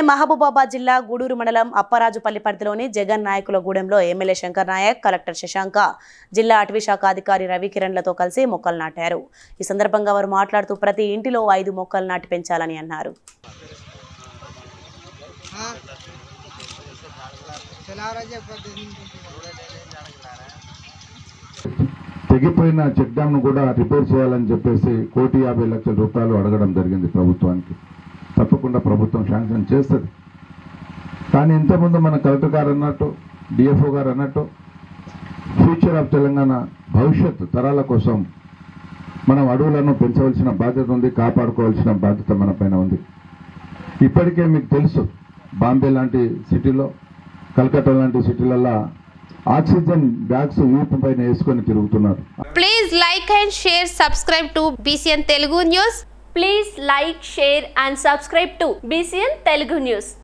మహబూబాబాద్ జిల్లా గూడూరు మండలం అప్పరాజుపల్లి పరిధిలోని జగన్ నాయకుల గూడెంలో ఎమ్మెల్యే శంకర్ నాయక్ కలెక్టర్ శశాంక జిల్లా అటవీ శాఖ అధికారి రవికిరణ్లతో కలిసి మొక్కలు నాటారు ఈ సందర్భంగా వారు మాట్లాడుతూ ప్రతి ఇంటిలో ఐదు మొక్కలు నాటి పెంచాలని అన్నారు తెగిపోయిన చెక్ డ్యామ్ను కూడా రిపేర్ చేయాలని చెప్పేసి కోటి యాభై లక్షల రూపాయలు అడగడం జరిగింది ప్రభుత్వానికి తప్పకుండా ప్రభుత్వం శాంక్షన్ చేస్తుంది కానీ ఇంతకుముందు మన కలెక్టర్ గారు అన్నట్టు డిఎఫ్ఓ గారు అన్నట్టు ఫ్యూచర్ ఆఫ్ తెలంగాణ భవిష్యత్ తరాల కోసం మనం అడవులను పెంచవలసిన బాధ్యత ఉంది కాపాడుకోవాల్సిన బాధ్యత మన పైన ఉంది ఇప్పటికే మీకు తెలుసు బాంబే లాంటి సిటీలో కలకత్తా లాంటి సిటీలలో ఆక్సిజన్ బ్యాగ్స్ వీపు పైన వేసుకొని తిరుగుతున్నారు Please like and share, subscribe to BCN Telugu News. Please like, share and subscribe to BCN Telugu News.